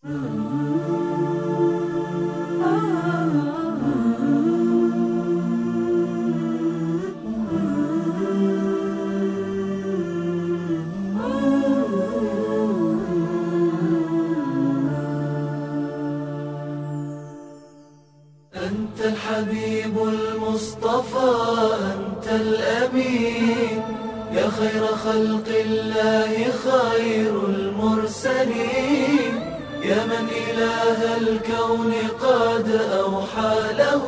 أنت الحبيب المصطفى أنت الأمين يا خير خلق الله خير المرسلين يا من إله الكون قد أوحى له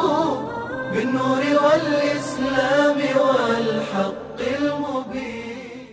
بالنور والإسلام والحق المبين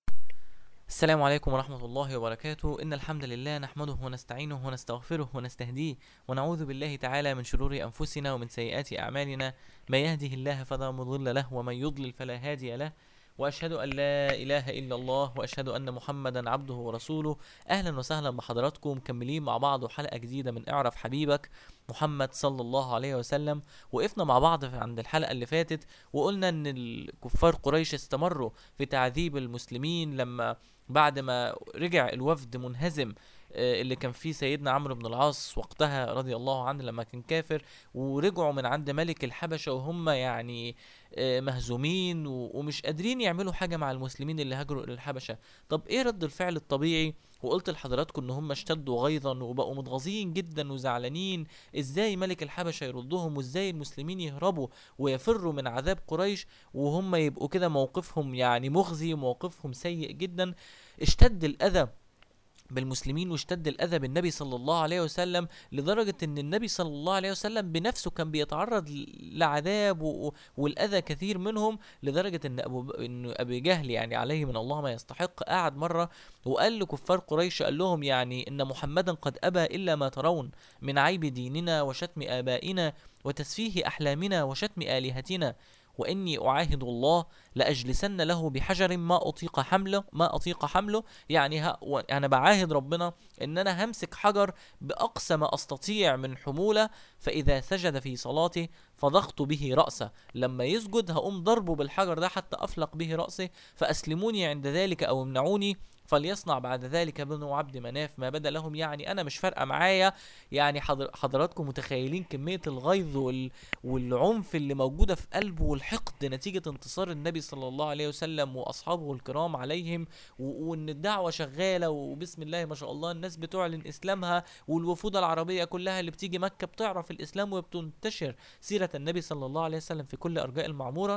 السلام عليكم ورحمة الله وبركاته إن الحمد لله نحمده ونستعينه ونستغفره ونستهديه ونعوذ بالله تعالى من شرور أنفسنا ومن سيئات أعمالنا ما يهده الله فلا مضل له ومن يضلل فلا هادي له وأشهد أن لا إله إلا الله وأشهد أن محمدا عبده ورسوله أهلا وسهلا بحضراتكم مكملين مع بعض حلقة جديدة من اعرف حبيبك محمد صلى الله عليه وسلم وقفنا مع بعض في- عند الحلقة اللي فاتت وقلنا ان الكفار قريش استمروا في تعذيب المسلمين لما بعد ما رجع الوفد منهزم آه، اللي كان فيه سيدنا عمرو بن العاص وقتها رضي الله عنه لما كان كافر ورجعوا من عند ملك الحبشة وهم يعني آه، مهزومين و- ومش قادرين يعملوا حاجة مع المسلمين اللي هاجروا إلى الحبشة طب ايه رد الفعل الطبيعي وقلت لحضراتكم ان هم اشتدوا غيظا وبقوا متغاظين جدا وزعلانين ازاي ملك الحبشة يردهم وازاي المسلمين يهربوا ويفروا من عذاب قريش وهم يبقوا كده موقفهم يعني مخزي وموقفهم سيء جدا اشتد الاذى بالمسلمين واشتد الاذى بالنبي صلى الله عليه وسلم لدرجه ان النبي صلى الله عليه وسلم بنفسه كان بيتعرض ل- لعذاب و- و- والاذى كثير منهم لدرجه ان ابو ب- ان ابي جهل يعني عليه من الله ما يستحق قعد مره وقال لكفار قريش قال لهم يعني ان محمدا قد ابى الا ما ترون من عيب ديننا وشتم ابائنا وتسفيه احلامنا وشتم الهتنا واني اعاهد الله لاجلسن له بحجر ما اطيق حمله ما اطيق حمله يعني ها و- انا بعاهد ربنا ان انا همسك حجر باقصى ما استطيع من حموله فاذا سجد في صلاته فضغط به راسه لما يسجد هقوم ضربه بالحجر ده حتى افلق به راسه فاسلموني عند ذلك او امنعوني فليصنع بعد ذلك بنو عبد مناف ما بدا لهم يعني انا مش فارقه معايا يعني حضر حضراتكم متخيلين كميه الغيظ وال والعنف اللي موجوده في قلبه والحقد نتيجه انتصار النبي صلى الله عليه وسلم واصحابه الكرام عليهم و- وان الدعوه شغاله وبسم الله ما شاء الله الناس بتعلن اسلامها والوفود العربيه كلها اللي بتيجي مكه بتعرف الاسلام وبتنتشر سيره النبي صلى الله عليه وسلم في كل ارجاء المعموره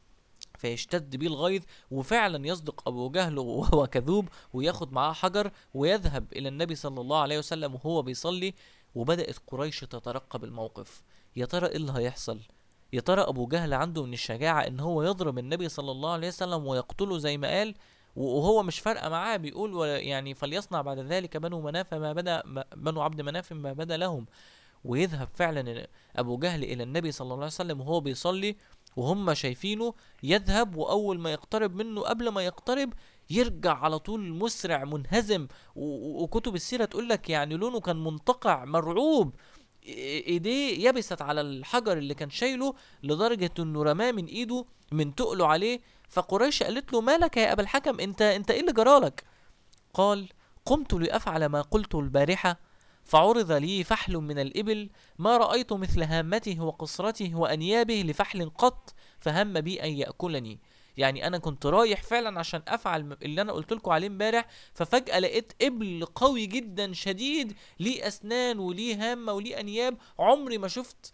فيشتد بيه الغيظ وفعلا يصدق ابو جهل وهو كذوب وياخد معاه حجر ويذهب الى النبي صلى الله عليه وسلم وهو بيصلي وبدات قريش تترقب الموقف يا ترى ايه اللي هيحصل يا ترى ابو جهل عنده من الشجاعه ان هو يضرب النبي صلى الله عليه وسلم ويقتله زي ما قال وهو مش فارقه معاه بيقول ولا يعني فليصنع بعد ذلك بنو مناف ما بدا ما- بنو عبد مناف ما بدا لهم ويذهب فعلا ابو جهل الى النبي صلى الله عليه وسلم وهو بيصلي وهم شايفينه يذهب واول ما يقترب منه قبل ما يقترب يرجع على طول مسرع منهزم و- و- وكتب السيره تقول لك يعني لونه كان منتقع مرعوب إي- ايديه يبست على الحجر اللي كان شايله لدرجه انه رماه من ايده من تقله عليه فقريش قالت له مالك يا ابا الحكم انت انت ايه اللي جرالك قال قمت لافعل ما قلت البارحه فعرض لي فحل من الإبل ما رأيت مثل هامته وقصرته وأنيابه لفحل قط فهم بي أن يأكلني يعني أنا كنت رايح فعلا عشان أفعل اللي أنا قلت لكم عليه امبارح ففجأة لقيت إبل قوي جدا شديد ليه أسنان وليه هامة وليه أنياب عمري ما شفت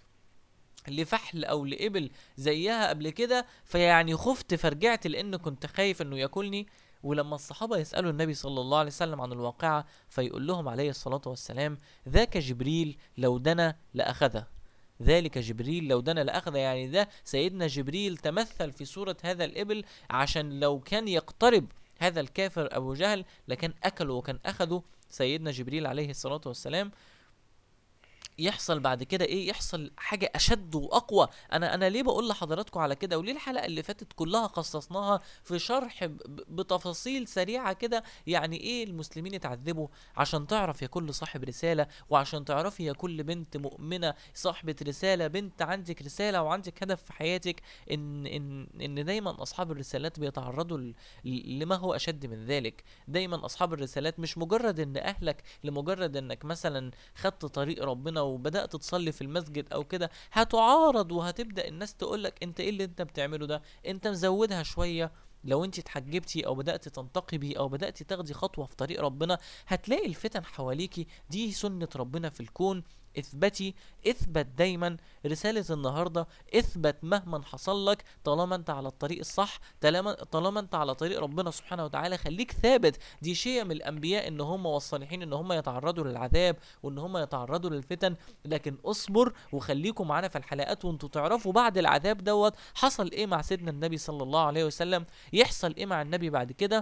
لفحل او لابل زيها قبل كده فيعني خفت فرجعت لان كنت خايف انه ياكلني ولما الصحابة يسألوا النبي صلى الله عليه وسلم عن الواقعة فيقول لهم عليه الصلاة والسلام ذاك جبريل لو دنا لأخذه ذلك جبريل لو دنا لأخذ يعني ده سيدنا جبريل تمثل في صورة هذا الإبل عشان لو كان يقترب هذا الكافر أبو جهل لكان أكله وكان أخذه سيدنا جبريل عليه الصلاة والسلام يحصل بعد كده ايه يحصل حاجه اشد واقوى انا انا ليه بقول لحضراتكم على كده وليه الحلقه اللي فاتت كلها خصصناها في شرح ب- ب- بتفاصيل سريعه كده يعني ايه المسلمين اتعذبوا عشان تعرف يا كل صاحب رساله وعشان تعرفي يا كل بنت مؤمنه صاحبه رساله بنت عندك رساله وعندك هدف في حياتك ان ان ان دايما اصحاب الرسالات بيتعرضوا ل- لما هو اشد من ذلك دايما اصحاب الرسالات مش مجرد ان اهلك لمجرد انك مثلا خدت طريق ربنا وبدات تصلي في المسجد او كده هتعارض وهتبدا الناس تقولك انت ايه اللي انت بتعمله ده انت مزودها شويه لو انت اتحجبتي او بدات تنتقبي او بدات تاخدي خطوه في طريق ربنا هتلاقي الفتن حواليكي دي سنه ربنا في الكون اثبتي اثبت دايما رساله النهارده اثبت مهما حصل لك طالما انت على الطريق الصح طالما طالما انت على طريق ربنا سبحانه وتعالى خليك ثابت دي شيء من الانبياء ان هم والصالحين ان هم يتعرضوا للعذاب وان هم يتعرضوا للفتن لكن اصبر وخليكم معانا في الحلقات وانتوا تعرفوا بعد العذاب دوت حصل ايه مع سيدنا النبي صلى الله عليه وسلم يحصل ايه مع النبي بعد كده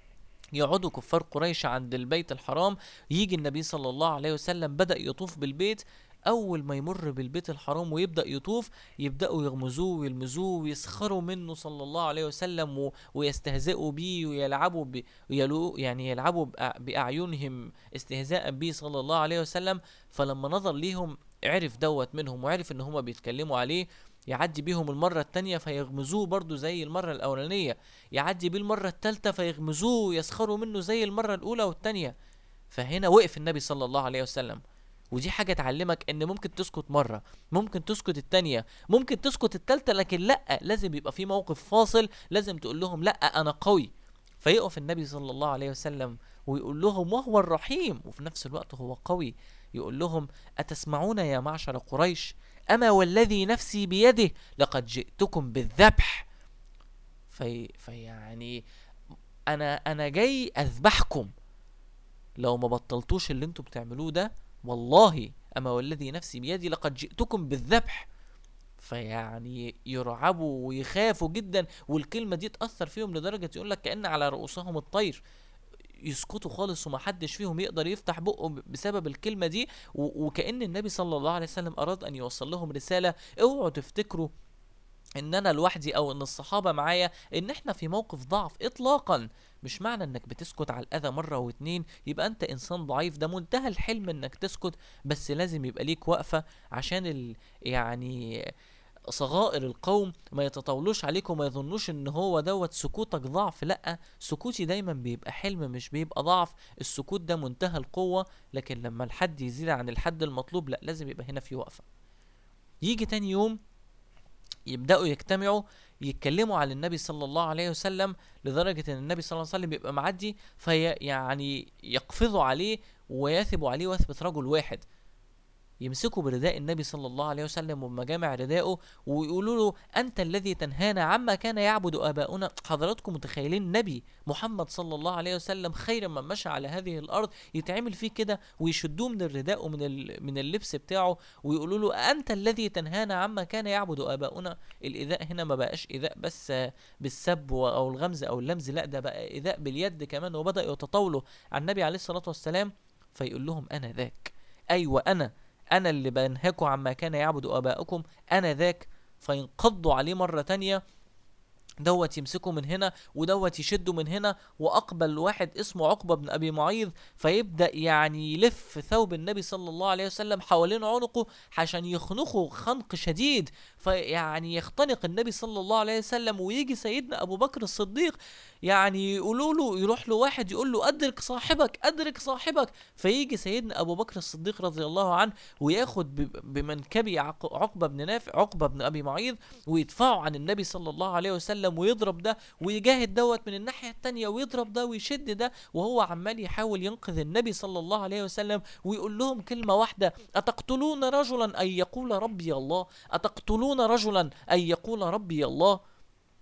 يقعدوا كفار قريش عند البيت الحرام يجي النبي صلى الله عليه وسلم بدأ يطوف بالبيت أول ما يمر بالبيت الحرام ويبدأ يطوف يبدأوا يغمزوه ويلمزوه ويسخروا منه صلى الله عليه وسلم و... ويستهزئوا بيه ويلعبوا ب... يلو... يعني يلعبوا بأ... بأعينهم استهزاء به صلى الله عليه وسلم فلما نظر ليهم عرف دوت منهم وعرف ان هما بيتكلموا عليه يعدي بيهم المرة التانية فيغمزوه برضو زي المرة الأولانية يعدي بيه المرة التالتة فيغمزوه ويسخروا منه زي المرة الأولى والتانية فهنا وقف النبي صلى الله عليه وسلم ودي حاجة تعلمك ان ممكن تسكت مرة ممكن تسكت التانية ممكن تسكت التالتة لكن لا لازم يبقى في موقف فاصل لازم تقول لهم لا انا قوي فيقف النبي صلى الله عليه وسلم ويقول لهم وهو الرحيم وفي نفس الوقت هو قوي يقول لهم أتسمعون يا معشر قريش أما والذي نفسي بيده لقد جئتكم بالذبح في فيعني أنا أنا جاي أذبحكم لو ما بطلتوش اللي انتوا بتعملوه ده والله أما والذي نفسي بيدي لقد جئتكم بالذبح فيعني يرعبوا ويخافوا جدا والكلمة دي تأثر فيهم لدرجة يقول لك كأن على رؤوسهم الطير يسكتوا خالص ومحدش فيهم يقدر يفتح بقه ب- بسبب الكلمة دي و- وكأن النبي صلى الله عليه وسلم أراد أن يوصل لهم رسالة اوعوا تفتكروا ان انا لوحدي او ان الصحابه معايا ان احنا في موقف ضعف اطلاقا مش معنى انك بتسكت على الاذى مره واتنين يبقى انت انسان ضعيف ده منتهى الحلم انك تسكت بس لازم يبقى ليك وقفه عشان ال يعني صغائر القوم ما يتطاولوش عليك وما يظنوش ان هو دوت سكوتك ضعف لا سكوتي دايما بيبقى حلم مش بيبقى ضعف السكوت ده منتهى القوه لكن لما الحد يزيد عن الحد المطلوب لا لازم يبقى هنا في وقفه يجي تاني يوم يبداوا يجتمعوا يتكلموا على النبي صلى الله عليه وسلم لدرجه ان النبي صلى الله عليه وسلم بيبقى معدي في يعني يقفزوا عليه ويثبوا عليه وثبه رجل واحد يمسكوا برداء النبي صلى الله عليه وسلم ومجامع رداءه ويقولوا له انت الذي تنهانا عما كان يعبد اباؤنا حضراتكم متخيلين نبي محمد صلى الله عليه وسلم خير من مشى على هذه الارض يتعمل فيه كده ويشدوه من الرداء ومن ال- من اللبس بتاعه ويقولوا له انت الذي تنهانا عما كان يعبد اباؤنا الايذاء هنا ما بقاش ايذاء بس آه، بالسب و- او الغمز او اللمز لا ده بقى ايذاء باليد كمان وبدا يتطاولوا على النبي عليه الصلاه والسلام فيقول لهم انا ذاك ايوه انا انا اللي بنهاكم عما كان يعبد اباؤكم انا ذاك فينقضوا عليه مره تانية دوت يمسكه من هنا ودوت يشده من هنا واقبل واحد اسمه عقبه بن ابي معيط فيبدا يعني يلف ثوب النبي صلى الله عليه وسلم حوالين عنقه عشان يخنقه خنق شديد فيعني يختنق النبي صلى الله عليه وسلم ويجي سيدنا ابو بكر الصديق يعني يقولوا له يروح له واحد يقول له ادرك صاحبك ادرك صاحبك فيجي سيدنا ابو بكر الصديق رضي الله عنه وياخد ب- بمنكبي عق- عقبه بن نافع عقبه بن ابي معيط ويدفعه عن النبي صلى الله عليه وسلم ويضرب ده ويجاهد دوت من الناحيه التانية ويضرب ده ويشد ده وهو عمال يحاول ينقذ النبي صلى الله عليه وسلم ويقول لهم كلمه واحده اتقتلون رجلا ان يقول ربي الله اتقتلون رجلا ان يقول ربي الله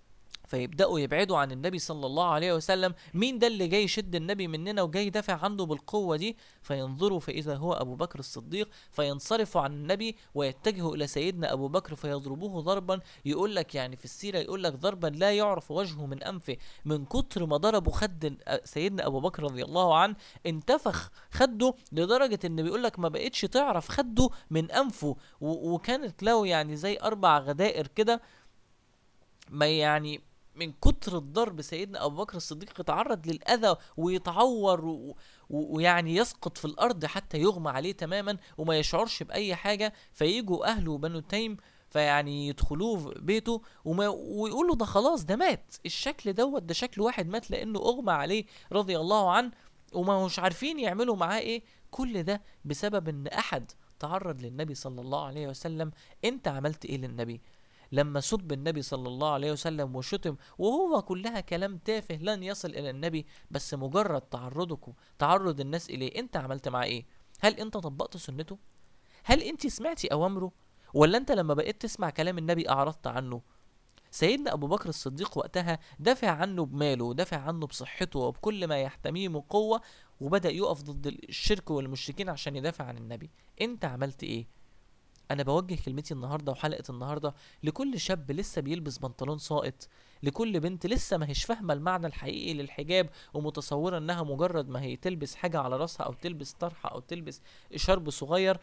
فيبداوا يبعدوا عن النبي صلى الله عليه وسلم مين ده اللي جاي يشد النبي مننا وجاي يدافع عنه بالقوه دي فينظروا فاذا هو ابو بكر الصديق فينصرفوا عن النبي ويتجهوا الى سيدنا ابو بكر فيضربوه ضربا يقول لك يعني في السيره يقول لك ضربا لا يعرف وجهه من انفه من كتر ما ضربوا خد سيدنا ابو بكر رضي الله عنه انتفخ خده لدرجه ان بيقول لك ما بقتش تعرف خده من انفه و- وكانت له يعني زي اربع غدائر كده ما يعني من كتر الضرب سيدنا ابو بكر الصديق يتعرض للاذى ويتعور و- و- ويعني يسقط في الارض حتى يغمى عليه تماما وما يشعرش باي حاجه فيجوا اهله بنو تيم فيعني يدخلوه في بيته وما ويقولوا ده خلاص ده مات الشكل دوت ده شكل واحد مات لانه اغمى عليه رضي الله عنه وما مش عارفين يعملوا معاه ايه كل ده بسبب ان احد تعرض للنبي صلى الله عليه وسلم انت عملت ايه للنبي لما سب النبي صلى الله عليه وسلم وشتم وهو كلها كلام تافه لن يصل الى النبي بس مجرد تعرضكم تعرض الناس اليه انت عملت معاه ايه هل انت طبقت سنته هل انت سمعتي اوامره ولا انت لما بقيت تسمع كلام النبي اعرضت عنه سيدنا ابو بكر الصديق وقتها دافع عنه بماله ودافع عنه بصحته وبكل ما يحتميه من قوه وبدا يقف ضد الشرك والمشركين عشان يدافع عن النبي انت عملت ايه انا بوجه كلمتي النهارده وحلقه النهارده لكل شاب لسه بيلبس بنطلون ساقط لكل بنت لسه ما هيش فاهمه المعنى الحقيقي للحجاب ومتصوره انها مجرد ما هي تلبس حاجه على راسها او تلبس طرحه او تلبس شرب صغير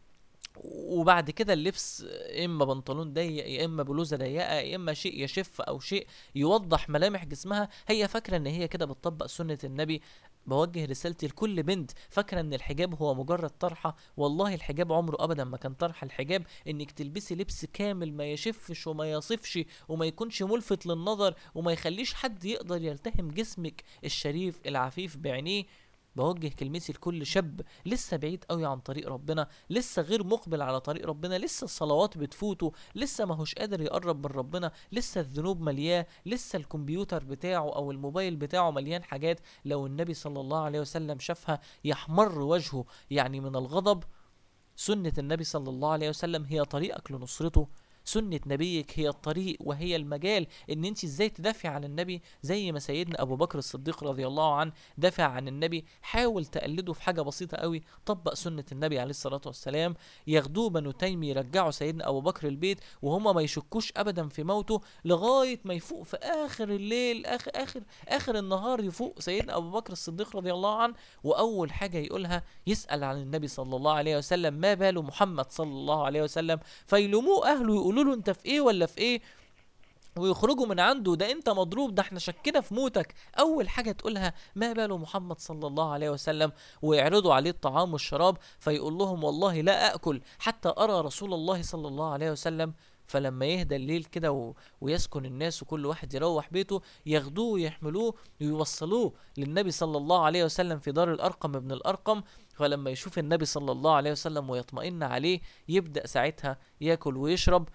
وبعد كده اللبس يا اما بنطلون ضيق يا اما بلوزه ضيقه يا اما شيء يشف او شيء يوضح ملامح جسمها هي فاكره ان هي كده بتطبق سنه النبي بوجه رسالتي لكل بنت فاكره ان الحجاب هو مجرد طرحه والله الحجاب عمره ابدا ما كان طرحه الحجاب انك تلبسي لبس كامل ما يشفش وما يصفش وما يكونش ملفت للنظر وما يخليش حد يقدر يلتهم جسمك الشريف العفيف بعينيه بوجه كلمتي لكل شاب لسه بعيد قوي عن طريق ربنا لسه غير مقبل على طريق ربنا لسه الصلوات بتفوته لسه ما هوش قادر يقرب من ربنا لسه الذنوب ملياه لسه الكمبيوتر بتاعه او الموبايل بتاعه مليان حاجات لو النبي صلى الله عليه وسلم شافها يحمر وجهه يعني من الغضب سنة النبي صلى الله عليه وسلم هي طريقك لنصرته سنة نبيك هي الطريق وهي المجال ان انت ازاي تدافع عن النبي زي ما سيدنا ابو بكر الصديق رضي الله عنه دافع عن النبي حاول تقلده في حاجة بسيطة قوي طبق سنة النبي عليه الصلاة والسلام ياخدوه بنو تيم يرجعوا سيدنا ابو بكر البيت وهما ما يشكوش ابدا في موته لغاية ما يفوق في اخر الليل اخر اخر اخر النهار يفوق سيدنا ابو بكر الصديق رضي الله عنه واول حاجة يقولها يسأل عن النبي صلى الله عليه وسلم ما بال محمد صلى الله عليه وسلم فيلوموه اهله يقولوا له انت في ايه ولا في ايه ويخرجوا من عنده ده انت مضروب ده احنا شكنا في موتك اول حاجه تقولها ما بال محمد صلى الله عليه وسلم ويعرضوا عليه الطعام والشراب فيقول لهم والله لا اكل حتى ارى رسول الله صلى الله عليه وسلم فلما يهدى الليل كده و... ويسكن الناس وكل واحد يروح بيته ياخدوه ويحملوه ويوصلوه للنبي صلى الله عليه وسلم في دار الارقم ابن الارقم فلما يشوف النبي صلى الله عليه وسلم ويطمئن عليه يبدا ساعتها ياكل ويشرب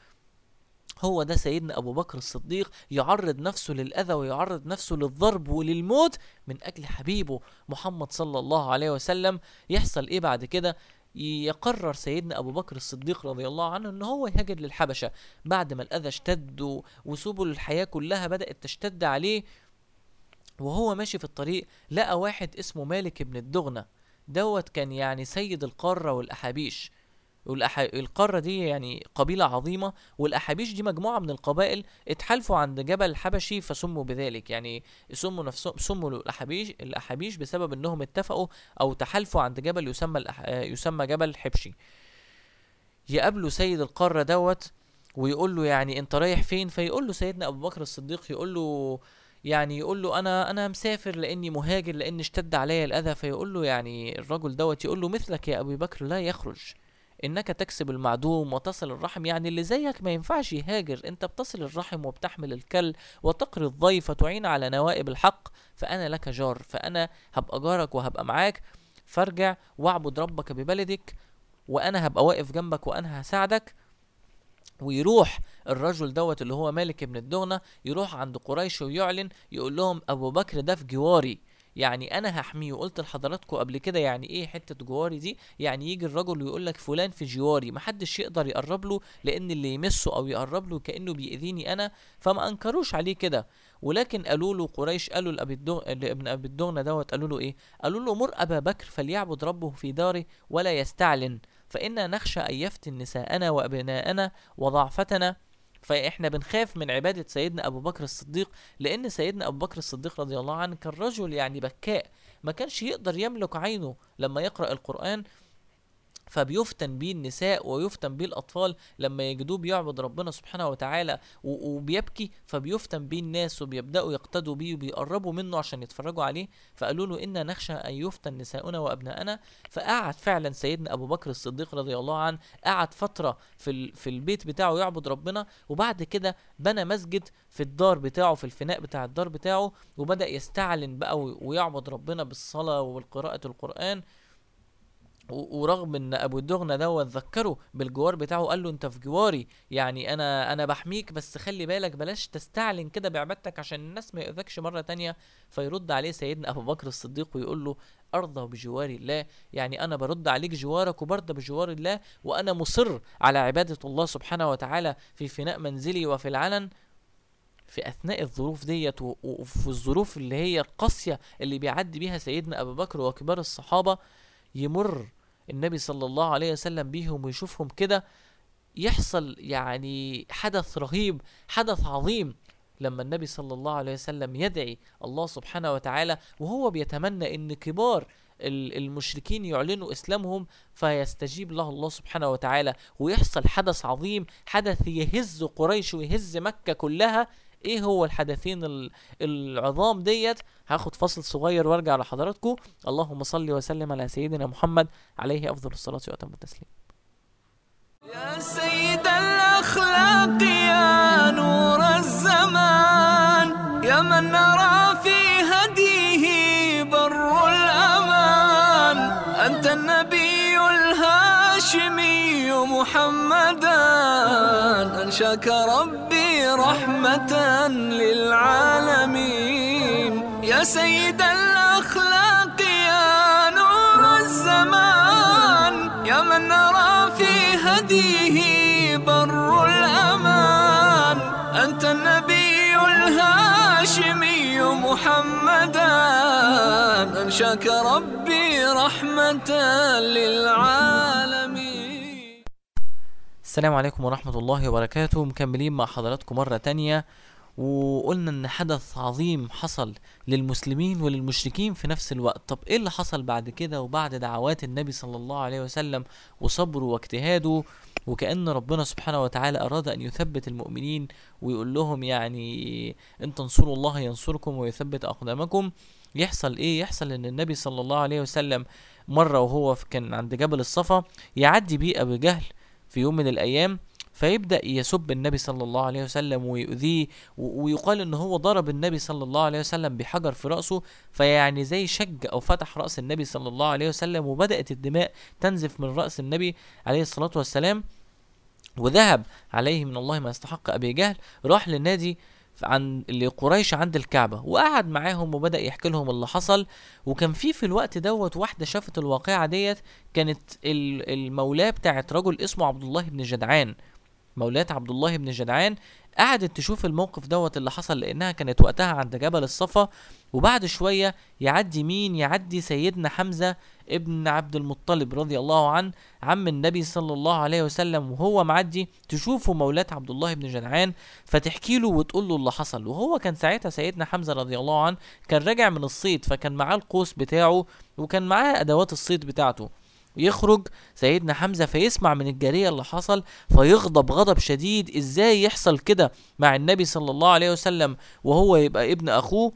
هو ده سيدنا ابو بكر الصديق يعرض نفسه للاذى ويعرض نفسه للضرب وللموت من اجل حبيبه محمد صلى الله عليه وسلم يحصل ايه بعد كده يقرر سيدنا ابو بكر الصديق رضي الله عنه ان هو يهاجر للحبشه بعد ما الاذى اشتد و- وسبل الحياه كلها بدات تشتد عليه وهو ماشي في الطريق لقى واحد اسمه مالك بن الدغنه دوت كان يعني سيد القاره والاحابيش والأح... القارة دي يعني قبيلة عظيمة والأحابيش دي مجموعة من القبائل اتحالفوا عند جبل الحبشي فسموا بذلك يعني سموا نفسهم سموا الأحابيش الأحابيش بسبب إنهم اتفقوا أو تحالفوا عند جبل يسمى الأح... آه، يسمى جبل حبشي يقابلوا سيد القارة دوت ويقول له يعني انت رايح فين فيقول له سيدنا ابو بكر الصديق يقول له يعني يقول له انا انا مسافر لاني مهاجر لان اشتد عليا الاذى فيقول له يعني الرجل دوت يقول له مثلك يا ابي بكر لا يخرج انك تكسب المعدوم وتصل الرحم يعني اللي زيك ما ينفعش يهاجر انت بتصل الرحم وبتحمل الكل وتقري الضيف وتعين على نوائب الحق فانا لك جار فانا هبقى جارك وهبقى معاك فارجع واعبد ربك ببلدك وانا هبقى واقف جنبك وانا هساعدك ويروح الرجل دوت اللي هو مالك بن الدغنة يروح عند قريش ويعلن يقول لهم ابو بكر ده في جواري يعني انا هحميه وقلت لحضراتكم قبل كده يعني ايه حته جواري دي يعني يجي الرجل ويقول لك فلان في جواري محدش يقدر يقرب له لان اللي يمسه او يقرب له كانه بيأذيني انا فما انكروش عليه كده ولكن قالوا له قريش قالوا لأبي الدغ... لابن ابي الدغنة دوت قالوا له ايه قالوا له مر ابا بكر فليعبد ربه في داره ولا يستعلن فإنا نخشى أن يفتن نساءنا وأبناءنا وضعفتنا فإحنا بنخاف من عبادة سيدنا أبو بكر الصديق لأن سيدنا أبو بكر الصديق رضي الله عنه كان رجل يعني بكاء ما كانش يقدر يملك عينه لما يقرأ القرآن فبيفتن بيه النساء ويفتن بيه الأطفال لما يجدوه بيعبد ربنا سبحانه وتعالى و- وبيبكي فبيفتن بيه الناس وبيبدأوا يقتدوا بيه وبيقربوا منه عشان يتفرجوا عليه فقالوا له إنا نخشى أن يفتن نساؤنا وأبناءنا فقعد فعلا سيدنا أبو بكر الصديق رضي الله عنه قعد فترة في, ال- في البيت بتاعه يعبد ربنا وبعد كده بنى مسجد في الدار بتاعه في الفناء بتاع الدار بتاعه وبدأ يستعلن بقى و- ويعبد ربنا بالصلاة وبالقراءة القرآن و- ورغم ان ابو الدغنة دوت ذكره بالجوار بتاعه قال له انت في جواري يعني انا انا بحميك بس خلي بالك بلاش تستعلن كده بعبادتك عشان الناس ما يؤذكش مره تانية فيرد عليه سيدنا ابو بكر الصديق ويقول له ارضى بجوار الله يعني انا برد عليك جوارك وبرضى بجوار الله وانا مصر على عباده الله سبحانه وتعالى في فناء منزلي وفي العلن في اثناء الظروف ديت و- وفي الظروف اللي هي القاسيه اللي بيعدي بيها سيدنا ابو بكر وكبار الصحابه يمر النبي صلى الله عليه وسلم بيهم ويشوفهم كده يحصل يعني حدث رهيب حدث عظيم لما النبي صلى الله عليه وسلم يدعي الله سبحانه وتعالى وهو بيتمنى ان كبار ال- المشركين يعلنوا اسلامهم فيستجيب له الله سبحانه وتعالى ويحصل حدث عظيم حدث يهز قريش ويهز مكة كلها ايه هو الحدثين ال- العظام ديت هاخد فاصل صغير وارجع لحضراتكم اللهم صل وسلم على سيدنا محمد عليه افضل الصلاه واتم التسليم يا سيد الأخلاق يا نور الزمان يا من نرى في هديه بر الأمان أنت النبي الهاشمي محمدا أنشاك ربي رحمة للعالمين يا سيد الأخلاق يا نور الزمان يا من نرى في هديه بر الأمان أنت النبي الهاشمي محمدا أنشاك ربي رحمة للعالمين السلام عليكم ورحمة الله وبركاته مكملين مع حضراتكم مرة تانية وقلنا ان حدث عظيم حصل للمسلمين وللمشركين في نفس الوقت طب ايه اللي حصل بعد كده وبعد دعوات النبي صلى الله عليه وسلم وصبره واجتهاده وكأن ربنا سبحانه وتعالى أراد أن يثبت المؤمنين ويقول لهم يعني إن تنصروا الله ينصركم ويثبت أقدامكم يحصل إيه؟ يحصل إن النبي صلى الله عليه وسلم مرة وهو في- كان عند جبل الصفا يعدي بيه أبو جهل في يوم من الأيام فيبدأ يسب النبي صلى الله عليه وسلم ويؤذيه و- ويقال ان هو ضرب النبي صلى الله عليه وسلم بحجر في رأسه فيعني زي شج او فتح رأس النبي صلى الله عليه وسلم وبدأت الدماء تنزف من رأس النبي عليه الصلاة والسلام وذهب عليه من الله ما يستحق ابي جهل راح للنادي عن لقريش عند الكعبة وقعد معاهم وبدأ يحكي لهم اللي حصل وكان في في الوقت دوت واحدة شافت الواقعة ديت كانت ال- المولاة بتاعت رجل اسمه عبد الله بن جدعان مولاة عبد الله بن جدعان قعدت تشوف الموقف دوت اللي حصل لانها كانت وقتها عند جبل الصفا وبعد شوية يعدي مين يعدي سيدنا حمزة ابن عبد المطلب رضي الله عنه عم النبي صلى الله عليه وسلم وهو معدي تشوفه مولاة عبد الله بن جدعان فتحكي له وتقول له اللي حصل وهو كان ساعتها سيدنا حمزة رضي الله عنه كان راجع من الصيد فكان معاه القوس بتاعه وكان معاه ادوات الصيد بتاعته يخرج سيدنا حمزة فيسمع من الجارية اللي حصل فيغضب غضب شديد ازاي يحصل كده مع النبي صلى الله عليه وسلم وهو يبقى ابن اخوه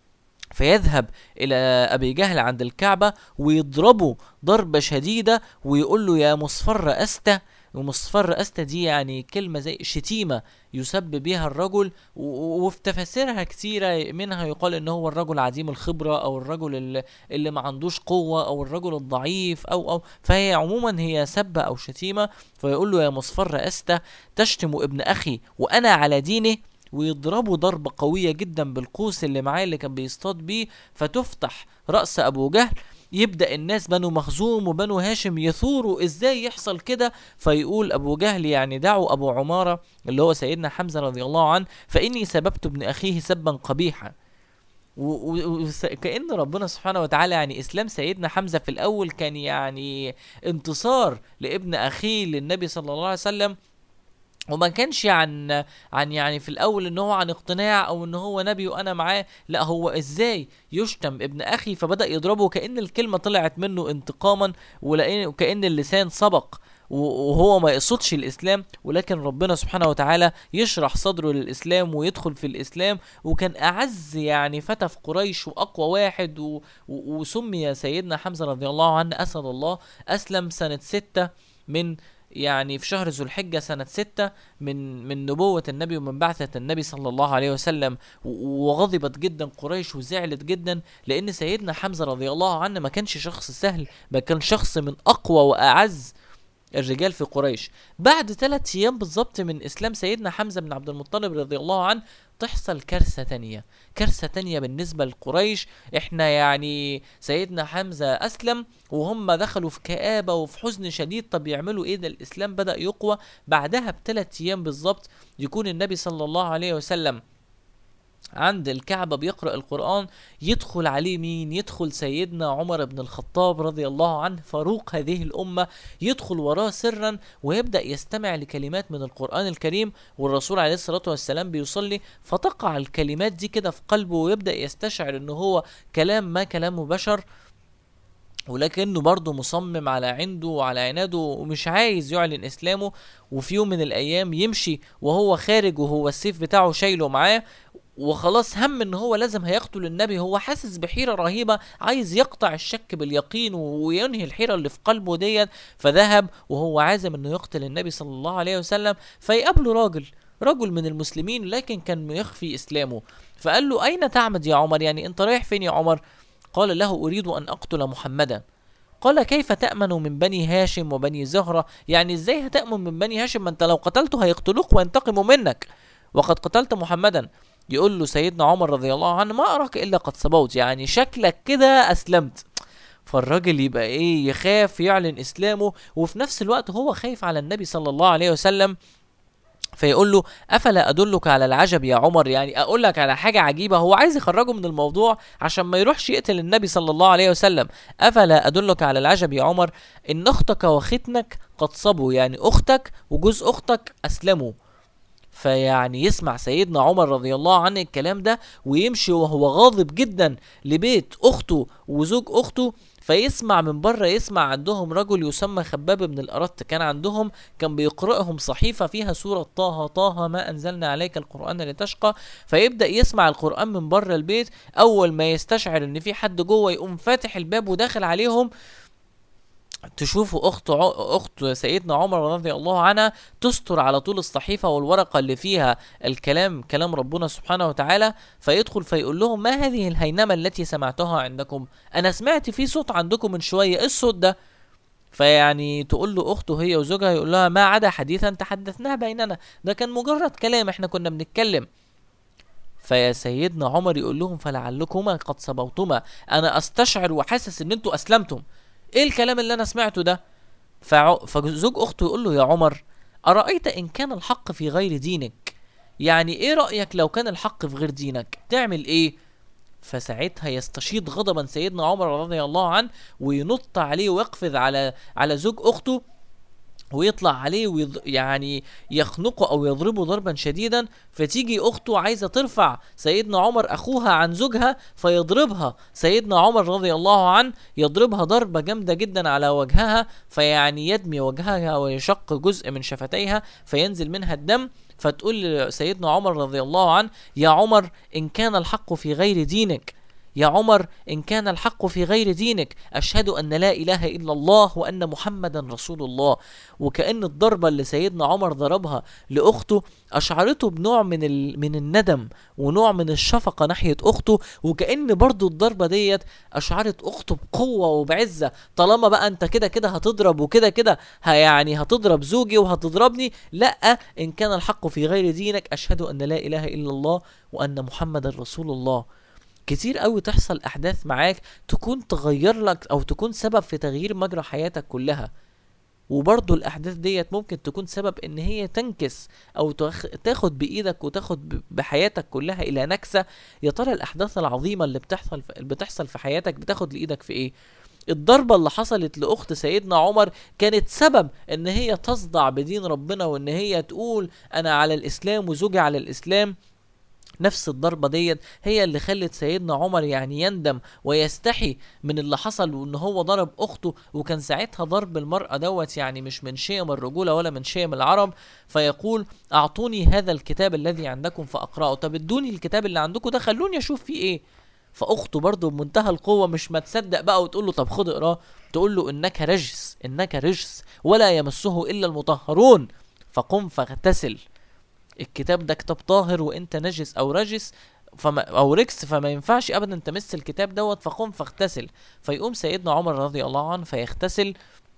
فيذهب الى ابي جهل عند الكعبه ويضربه ضربه شديده ويقول له يا مصفر استه ومصفر استه دي يعني كلمه زي شتيمه يسب بها الرجل و- و- وفي تفاسيرها كثيره منها يقال ان هو الرجل عديم الخبره او الرجل اللي, اللي ما عندوش قوه او الرجل الضعيف او او فهي عموما هي سبه او شتيمه فيقول له يا مصفر استه تشتم ابن اخي وانا على دينه ويضربوا ضربة قوية جدا بالقوس اللي معاه اللي كان بيصطاد بيه فتفتح رأس أبو جهل يبدأ الناس بنو مخزوم وبنو هاشم يثوروا ازاي يحصل كده فيقول أبو جهل يعني دعوا أبو عمارة اللي هو سيدنا حمزة رضي الله عنه فإني سببت ابن أخيه سبا قبيحا وكأن ربنا سبحانه وتعالى يعني إسلام سيدنا حمزة في الأول كان يعني انتصار لابن أخيه للنبي صلى الله عليه وسلم وما كانش عن عن يعني في الاول ان هو عن اقتناع او ان هو نبي وانا معاه لا هو ازاي يشتم ابن اخي فبدا يضربه كان الكلمه طلعت منه انتقاما وكان اللسان سبق وهو ما يقصدش الاسلام ولكن ربنا سبحانه وتعالى يشرح صدره للاسلام ويدخل في الاسلام وكان اعز يعني فتى في قريش واقوى واحد و... و... وسمي سيدنا حمزه رضي الله عنه اسد الله اسلم سنه ستة من يعني في شهر ذو الحجة سنة ستة من من نبوة النبي ومن بعثة النبي صلى الله عليه وسلم وغضبت جدا قريش وزعلت جدا لأن سيدنا حمزة رضي الله عنه ما كانش شخص سهل بل كان شخص من أقوى وأعز الرجال في قريش بعد ثلاث ايام بالظبط من اسلام سيدنا حمزه بن عبد المطلب رضي الله عنه تحصل كارثه تانية كارثه تانية بالنسبه لقريش احنا يعني سيدنا حمزه اسلم وهم دخلوا في كآبه وفي حزن شديد طب يعملوا ايه ده الاسلام بدا يقوى بعدها بثلاث ايام بالظبط يكون النبي صلى الله عليه وسلم عند الكعبة بيقرأ القرآن يدخل عليه مين يدخل سيدنا عمر بن الخطاب رضي الله عنه فاروق هذه الأمة يدخل وراه سرا ويبدأ يستمع لكلمات من القرآن الكريم والرسول عليه الصلاة والسلام بيصلي فتقع الكلمات دي كده في قلبه ويبدأ يستشعر ان هو كلام ما كلامه بشر ولكنه برضه مصمم على عنده وعلى عناده ومش عايز يعلن اسلامه وفي يوم من الايام يمشي وهو خارج وهو السيف بتاعه شايله معاه وخلاص هم ان هو لازم هيقتل النبي هو حاسس بحيرة رهيبة عايز يقطع الشك باليقين وينهي الحيرة اللي في قلبه ديت فذهب وهو عازم انه يقتل النبي صلى الله عليه وسلم فيقابله راجل رجل من المسلمين لكن كان يخفي اسلامه فقال له اين تعمد يا عمر يعني انت رايح فين يا عمر قال له اريد ان اقتل محمدا قال كيف تأمن من بني هاشم وبني زهرة يعني ازاي هتأمن من بني هاشم ما انت لو قتلته هيقتلوك وينتقموا منك وقد قتلت محمدا يقول له سيدنا عمر رضي الله عنه ما أراك إلا قد صبوت يعني شكلك كده أسلمت فالراجل يبقى ايه يخاف يعلن اسلامه وفي نفس الوقت هو خايف على النبي صلى الله عليه وسلم فيقول له افلا ادلك على العجب يا عمر يعني اقول لك على حاجه عجيبه هو عايز يخرجه من الموضوع عشان ما يروحش يقتل النبي صلى الله عليه وسلم افلا ادلك على العجب يا عمر ان اختك وختنك قد صبوا يعني اختك وجوز اختك اسلموا فيعني يسمع سيدنا عمر رضي الله عنه الكلام ده ويمشي وهو غاضب جدا لبيت اخته وزوج اخته فيسمع من بره يسمع عندهم رجل يسمى خباب بن الأرت كان عندهم كان بيقرأهم صحيفة فيها سورة طه طه ما أنزلنا عليك القرآن لتشقى فيبدأ يسمع القرآن من بره البيت أول ما يستشعر إن في حد جوه يقوم فاتح الباب وداخل عليهم تشوفوا اخت اخت سيدنا عمر رضي الله عنها تستر على طول الصحيفه والورقه اللي فيها الكلام كلام ربنا سبحانه وتعالى فيدخل فيقول لهم ما هذه الهينمه التي سمعتها عندكم انا سمعت في صوت عندكم من شويه ايه الصوت ده فيعني تقول له اخته هي وزوجها يقول لها ما عدا حديثا تحدثناه بيننا ده كان مجرد كلام احنا كنا بنتكلم فيا سيدنا عمر يقول لهم فلعلكما قد صبوتما انا استشعر وحاسس ان انتوا اسلمتم ايه الكلام اللي انا سمعته ده فع... فزوج اخته يقول له يا عمر ارايت ان كان الحق في غير دينك يعني ايه رايك لو كان الحق في غير دينك تعمل ايه فساعتها يستشيط غضبا سيدنا عمر رضي الله عنه وينط عليه ويقفز على على زوج اخته ويطلع عليه ويض... يعني يخنقه او يضربه ضربا شديدا فتيجي اخته عايزه ترفع سيدنا عمر اخوها عن زوجها فيضربها سيدنا عمر رضي الله عنه يضربها ضربه جامده جدا على وجهها فيعني يدمي وجهها ويشق جزء من شفتيها فينزل منها الدم فتقول سيدنا عمر رضي الله عنه يا عمر ان كان الحق في غير دينك يا عمر إن كان الحق في غير دينك أشهد أن لا إله إلا الله وأن محمدا رسول الله وكأن الضربة اللي سيدنا عمر ضربها لأخته أشعرته بنوع من ال... من الندم ونوع من الشفقة ناحية أخته وكأن برضو الضربة ديت أشعرت أخته بقوة وبعزة طالما بقى أنت كده كده هتضرب وكده كده ه- يعني هتضرب زوجي وهتضربني لا إن كان الحق في غير دينك أشهد أن لا إله إلا الله وأن محمدا رسول الله كتير قوي تحصل احداث معاك تكون تغير لك او تكون سبب في تغيير مجرى حياتك كلها وبرضه الاحداث ديت ممكن تكون سبب ان هي تنكس او تاخ- تاخد بايدك وتاخد ب- بحياتك كلها الى نكسه يا ترى الاحداث العظيمه اللي بتحصل في بتحصل في حياتك بتاخد لايدك في ايه الضربة اللي حصلت لأخت سيدنا عمر كانت سبب إن هي تصدع بدين ربنا وإن هي تقول أنا على الإسلام وزوجي على الإسلام نفس الضربة ديت هي اللي خلت سيدنا عمر يعني يندم ويستحي من اللي حصل وان هو ضرب اخته وكان ساعتها ضرب المرأة دوت يعني مش من شيم الرجولة ولا من شيم العرب فيقول اعطوني هذا الكتاب الذي عندكم فاقرأه طب ادوني الكتاب اللي عندكم ده خلوني اشوف فيه ايه فاخته برضه بمنتهى القوة مش ما تصدق بقى وتقول له طب خد اقراه تقول له انك رجس انك رجس ولا يمسه الا المطهرون فقم فاغتسل الكتاب ده كتاب طاهر وانت نجس او رجس فما او ركس فما ينفعش ابدا تمس الكتاب دوت فقم فاغتسل فيقوم سيدنا عمر رضي الله عنه فيغتسل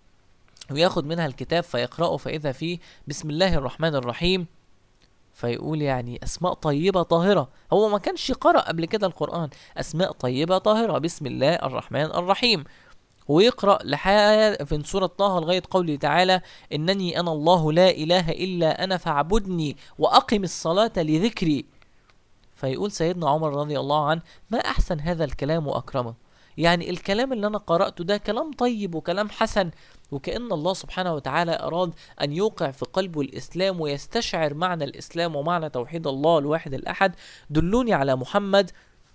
وياخد منها الكتاب فيقرأه فإذا فيه بسم الله الرحمن الرحيم فيقول يعني أسماء طيبة طاهرة هو ما كانش قرأ قبل كده القرآن أسماء طيبة طاهرة بسم الله الرحمن الرحيم ويقرأ لحاجة في سورة طه لغاية قوله تعالى إنني أنا الله لا إله إلا أنا فاعبدني وأقم الصلاة لذكري فيقول سيدنا عمر رضي الله عنه ما أحسن هذا الكلام وأكرمه يعني الكلام اللي أنا قرأته ده كلام طيب وكلام حسن وكأن الله سبحانه وتعالى أراد أن يوقع في قلبه الإسلام ويستشعر معنى الإسلام ومعنى توحيد الله الواحد الأحد دلوني على محمد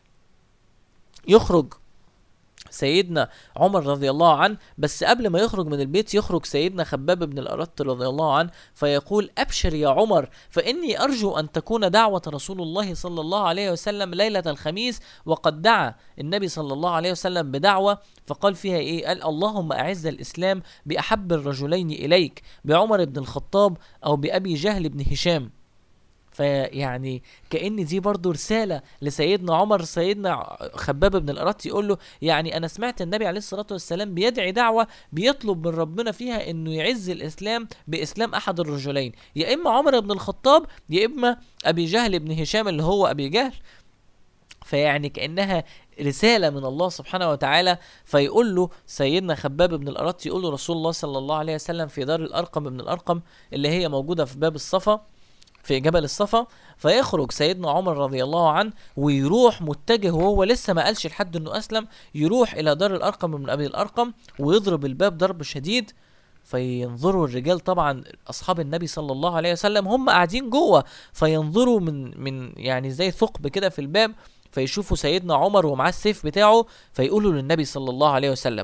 يخرج سيدنا عمر رضي الله عنه بس قبل ما يخرج من البيت يخرج سيدنا خباب بن الأرت رضي الله عنه فيقول أبشر يا عمر فإني أرجو أن تكون دعوة رسول الله صلى الله عليه وسلم ليلة الخميس وقد دعا النبي صلى الله عليه وسلم بدعوة فقال فيها إيه قال اللهم أعز الإسلام بأحب الرجلين إليك بعمر بن الخطاب أو بأبي جهل بن هشام فيعني كأن دي برضو رسالة لسيدنا عمر سيدنا خباب بن الأرت يقول له يعني أنا سمعت النبي عليه الصلاة والسلام بيدعي دعوة بيطلب من ربنا فيها إنه يعز الإسلام بإسلام أحد الرجلين يا إما عمر بن الخطاب يا إما أبي جهل بن هشام اللي هو أبي جهل فيعني كأنها رسالة من الله سبحانه وتعالى فيقول له سيدنا خباب بن الأرت يقول له رسول الله صلى الله عليه وسلم في دار الأرقم بن الأرقم اللي هي موجودة في باب الصفا في جبل الصفا فيخرج سيدنا عمر رضي الله عنه ويروح متجه وهو لسه ما قالش لحد انه اسلم يروح الى دار الارقم من ابي الارقم ويضرب الباب ضرب شديد فينظروا الرجال طبعا اصحاب النبي صلى الله عليه وسلم هم قاعدين جوه فينظروا من من يعني زي ثقب كده في الباب فيشوفوا سيدنا عمر ومعاه السيف بتاعه فيقولوا للنبي صلى الله عليه وسلم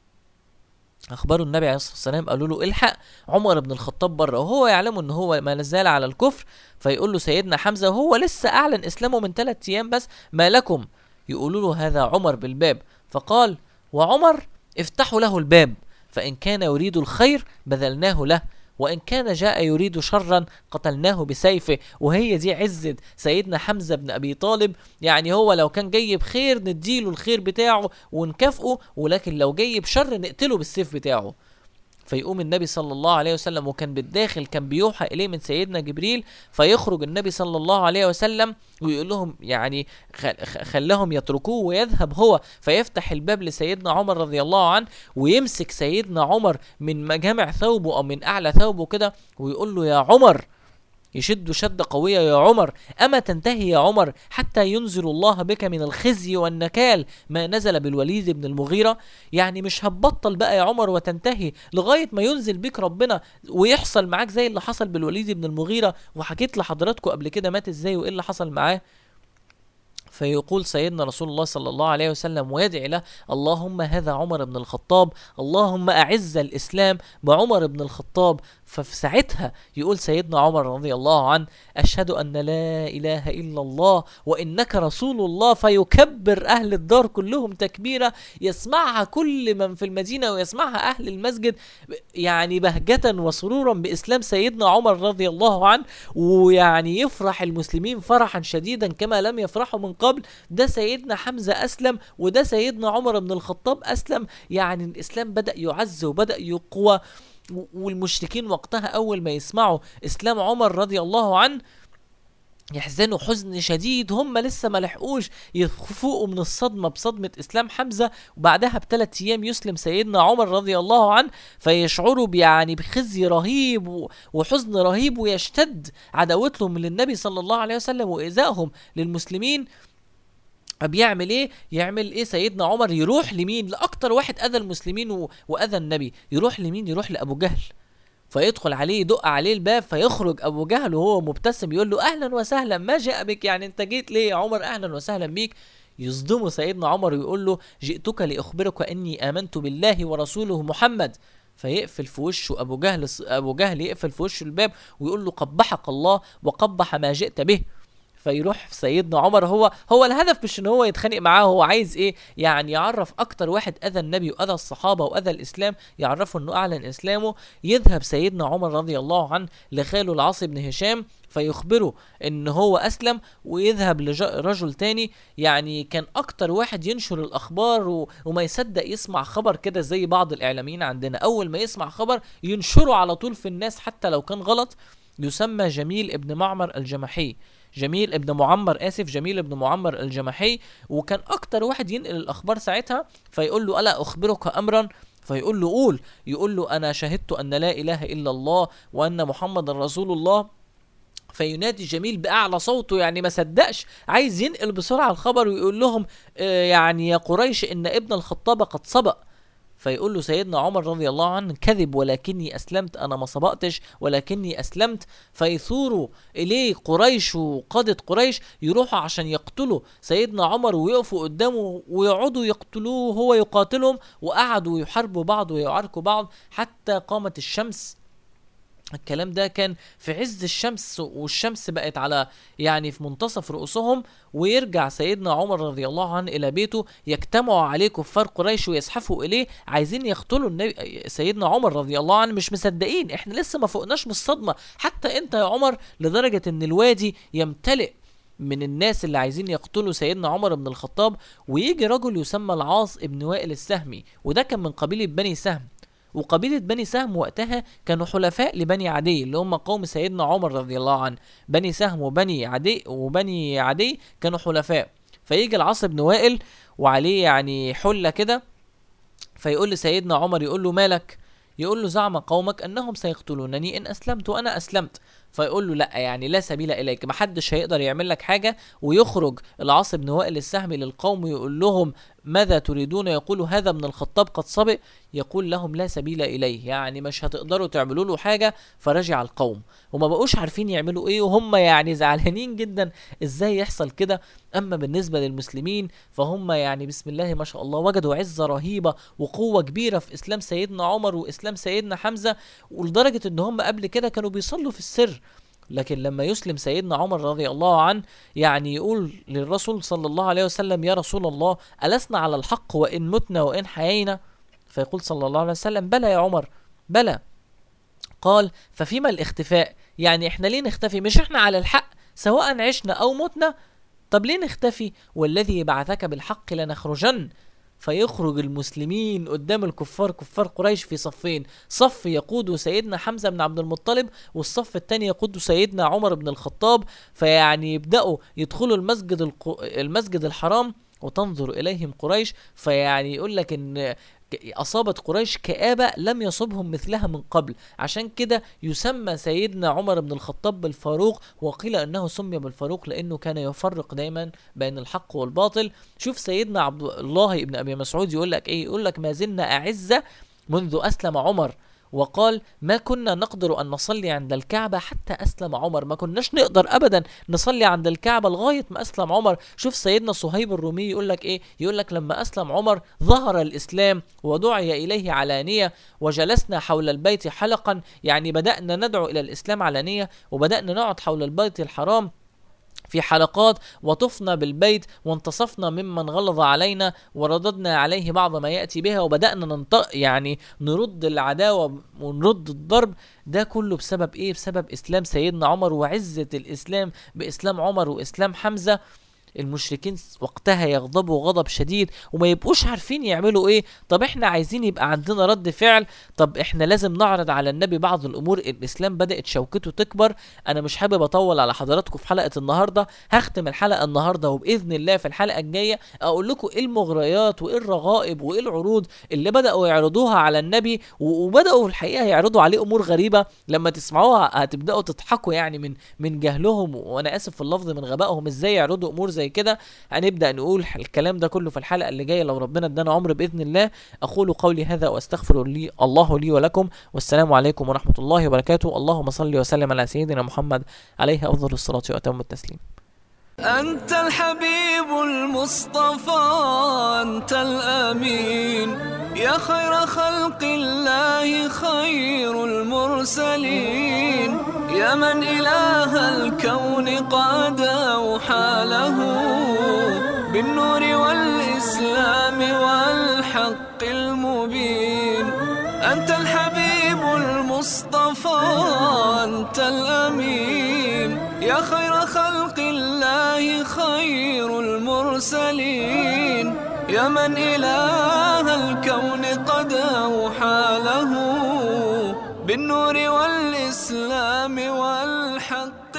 اخبروا النبي عليه الصلاه والسلام قالوا له الحق عمر بن الخطاب بره وهو يعلم ان هو ما زال على الكفر فيقول له سيدنا حمزه وهو لسه اعلن اسلامه من ثلاث ايام بس ما لكم يقولوا له هذا عمر بالباب فقال وعمر افتحوا له الباب فان كان يريد الخير بذلناه له وإن كان جاء يريد شرا قتلناه بسيفه وهي دي عزة سيدنا حمزة بن أبي طالب يعني هو لو كان جاي بخير نديله الخير بتاعه ونكافئه ولكن لو جاي بشر نقتله بالسيف بتاعه فيقوم النبي صلى الله عليه وسلم وكان بالداخل كان بيوحى إليه من سيدنا جبريل فيخرج النبي صلى الله عليه وسلم ويقول لهم يعني خلهم يتركوه ويذهب هو فيفتح الباب لسيدنا عمر رضي الله عنه ويمسك سيدنا عمر من مجامع ثوبه أو من أعلى ثوبه كده ويقول له يا عمر يشد شدة قوية يا عمر أما تنتهي يا عمر حتى ينزل الله بك من الخزي والنكال ما نزل بالوليد بن المغيرة يعني مش هتبطل بقى يا عمر وتنتهي لغاية ما ينزل بك ربنا ويحصل معاك زي اللي حصل بالوليد بن المغيرة وحكيت لحضراتكم قبل كده مات ازاي وايه اللي حصل معاه فيقول سيدنا رسول الله صلى الله عليه وسلم ويدعي له اللهم هذا عمر بن الخطاب اللهم أعز الإسلام بعمر بن الخطاب ففي ساعتها يقول سيدنا عمر رضي الله عنه أشهد أن لا إله إلا الله وإنك رسول الله فيكبر أهل الدار كلهم تكبيرة يسمعها كل من في المدينة ويسمعها أهل المسجد يعني بهجة وسرورا بإسلام سيدنا عمر رضي الله عنه ويعني يفرح المسلمين فرحا شديدا كما لم يفرحوا من قبل ده سيدنا حمزة أسلم وده سيدنا عمر بن الخطاب أسلم يعني الإسلام بدأ يعز وبدأ يقوى و- والمشركين وقتها أول ما يسمعوا إسلام عمر رضي الله عنه يحزنوا حزن شديد هم لسه ما لحقوش يفوقوا من الصدمة بصدمة إسلام حمزة وبعدها بثلاث أيام يسلم سيدنا عمر رضي الله عنه فيشعروا يعني بخزي رهيب و- وحزن رهيب ويشتد عداوتهم للنبي صلى الله عليه وسلم وإيذائهم للمسلمين بيعمل ايه يعمل ايه سيدنا عمر يروح لمين لاكتر واحد اذى المسلمين و... واذى النبي يروح لمين يروح لابو جهل فيدخل عليه يدق عليه الباب فيخرج ابو جهل وهو مبتسم يقول له اهلا وسهلا ما جاء بك يعني انت جيت ليه يا عمر اهلا وسهلا بيك يصدمه سيدنا عمر ويقول له جئتك لاخبرك اني امنت بالله ورسوله محمد فيقفل في وشه ابو جهل ابو جهل يقفل في وشه الباب ويقول له قبحك الله وقبح ما جئت به فيروح سيدنا عمر هو هو الهدف مش ان هو يتخانق معاه هو عايز ايه يعني يعرف اكتر واحد اذى النبي واذى الصحابه واذى الاسلام يعرفه انه اعلن اسلامه يذهب سيدنا عمر رضي الله عنه لخاله العاص بن هشام فيخبره ان هو اسلم ويذهب لرجل تاني يعني كان اكتر واحد ينشر الاخبار و... وما يصدق يسمع خبر كده زي بعض الاعلاميين عندنا اول ما يسمع خبر ينشره على طول في الناس حتى لو كان غلط يسمى جميل ابن معمر الجمحي جميل ابن معمر اسف جميل ابن معمر الجمحي وكان اكتر واحد ينقل الاخبار ساعتها فيقول له الا اخبرك امرا فيقول له قول يقول له انا شهدت ان لا اله الا الله وان محمد رسول الله فينادي جميل باعلى صوته يعني ما صدقش عايز ينقل بسرعه الخبر ويقول لهم آه يعني يا قريش ان ابن الخطاب قد سبق فيقول له سيدنا عمر رضي الله عنه كذب ولكني اسلمت انا ما سبقتش ولكني اسلمت فيثوروا اليه قريش وقاده قريش يروحوا عشان يقتلوا سيدنا عمر ويقفوا قدامه ويقعدوا يقتلوه وهو يقاتلهم وقعدوا يحاربوا بعض ويعاركوا بعض حتى قامت الشمس الكلام ده كان في عز الشمس والشمس بقت على يعني في منتصف رؤوسهم ويرجع سيدنا عمر رضي الله عنه الى بيته يجتمعوا عليه كفار قريش ويزحفوا اليه عايزين يقتلوا النبي سيدنا عمر رضي الله عنه مش مصدقين احنا لسه ما فوقناش من الصدمه حتى انت يا عمر لدرجه ان الوادي يمتلئ من الناس اللي عايزين يقتلوا سيدنا عمر بن الخطاب ويجي رجل يسمى العاص ابن وائل السهمي وده كان من قبيله بني سهم وقبيلة بني سهم وقتها كانوا حلفاء لبني عدي اللي هم قوم سيدنا عمر رضي الله عنه بني سهم وبني عدي وبني عدي كانوا حلفاء فيجي العاص بن وائل وعليه يعني حلة كده فيقول لسيدنا عمر يقول له مالك يقول له زعم قومك انهم سيقتلونني ان اسلمت وانا اسلمت فيقول له لا يعني لا سبيل اليك محدش هيقدر يعمل لك حاجه ويخرج العاص بن وائل السهمي للقوم ويقول لهم ماذا تريدون يقول هذا ابن الخطاب قد سبق يقول لهم لا سبيل اليه يعني مش هتقدروا تعملوا له حاجه فرجع القوم وما بقوش عارفين يعملوا ايه وهم يعني زعلانين جدا ازاي يحصل كده اما بالنسبه للمسلمين فهم يعني بسم الله ما شاء الله وجدوا عزه رهيبه وقوه كبيره في اسلام سيدنا عمر واسلام سيدنا حمزه ولدرجه ان هم قبل كده كانوا بيصلوا في السر لكن لما يسلم سيدنا عمر رضي الله عنه يعني يقول للرسول صلى الله عليه وسلم يا رسول الله ألسنا على الحق وإن متنا وإن حيينا فيقول صلى الله عليه وسلم بلى يا عمر بلى قال ففيما الاختفاء يعني احنا ليه نختفي مش احنا على الحق سواء عشنا أو متنا طب ليه نختفي والذي بعثك بالحق لنخرجن فيخرج المسلمين قدام الكفار كفار قريش في صفين صف يقود سيدنا حمزة بن عبد المطلب والصف الثاني يقود سيدنا عمر بن الخطاب فيعني يبدأوا يدخلوا المسجد الق... المسجد الحرام وتنظر إليهم قريش فيعني يقول لك إن أصابت قريش كآبة لم يصبهم مثلها من قبل عشان كده يسمى سيدنا عمر بن الخطاب بالفاروق وقيل أنه سمي بالفاروق لأنه كان يفرق دايما بين الحق والباطل شوف سيدنا عبد الله بن أبي مسعود يقول لك إيه يقول لك ما زلنا أعزة منذ أسلم عمر وقال ما كنا نقدر أن نصلي عند الكعبة حتى أسلم عمر ما كناش نقدر أبدا نصلي عند الكعبة لغاية ما أسلم عمر شوف سيدنا صهيب الرومي يقول لك إيه يقول لك لما أسلم عمر ظهر الإسلام ودعي إليه علانية وجلسنا حول البيت حلقا يعني بدأنا ندعو إلى الإسلام علانية وبدأنا نقعد حول البيت الحرام في حلقات وطفنا بالبيت وانتصفنا ممن غلظ علينا ورددنا عليه بعض ما يأتي بها وبدأنا ننطق يعني نرد العداوة ونرد الضرب ده كله بسبب ايه بسبب اسلام سيدنا عمر وعزة الاسلام باسلام عمر واسلام حمزة المشركين وقتها يغضبوا غضب شديد وما يبقوش عارفين يعملوا ايه طب احنا عايزين يبقى عندنا رد فعل طب احنا لازم نعرض على النبي بعض الامور الاسلام بدات شوكته تكبر انا مش حابب اطول على حضراتكم في حلقه النهارده هختم الحلقه النهارده وباذن الله في الحلقه الجايه اقول لكم ايه المغريات وايه الرغائب وايه العروض اللي بداوا يعرضوها على النبي و- وبداوا الحقيقه يعرضوا عليه امور غريبه لما تسمعوها هتبداوا تضحكوا يعني من من جهلهم وانا اسف في اللفظ من غبائهم ازاي يعرضوا امور زي كده هنبدا نقول الكلام ده كله في الحلقه اللي جايه لو ربنا ادانا عمر باذن الله اقول قولي هذا واستغفر لي الله لي ولكم والسلام عليكم ورحمه الله وبركاته اللهم صل وسلم على سيدنا محمد عليه افضل الصلاه واتم التسليم أنت الحبيب المصطفى أنت الأمين يا خير خلق الله خير المرسلين يا من إله الكون قد أوحى له بالنور والإسلام والحق المبين أنت الحبيب المصطفى أنت الأمين يا خير خلق الله خير المرسلين يا من إله الكون قد أوحى له بالنور والإسلام والحق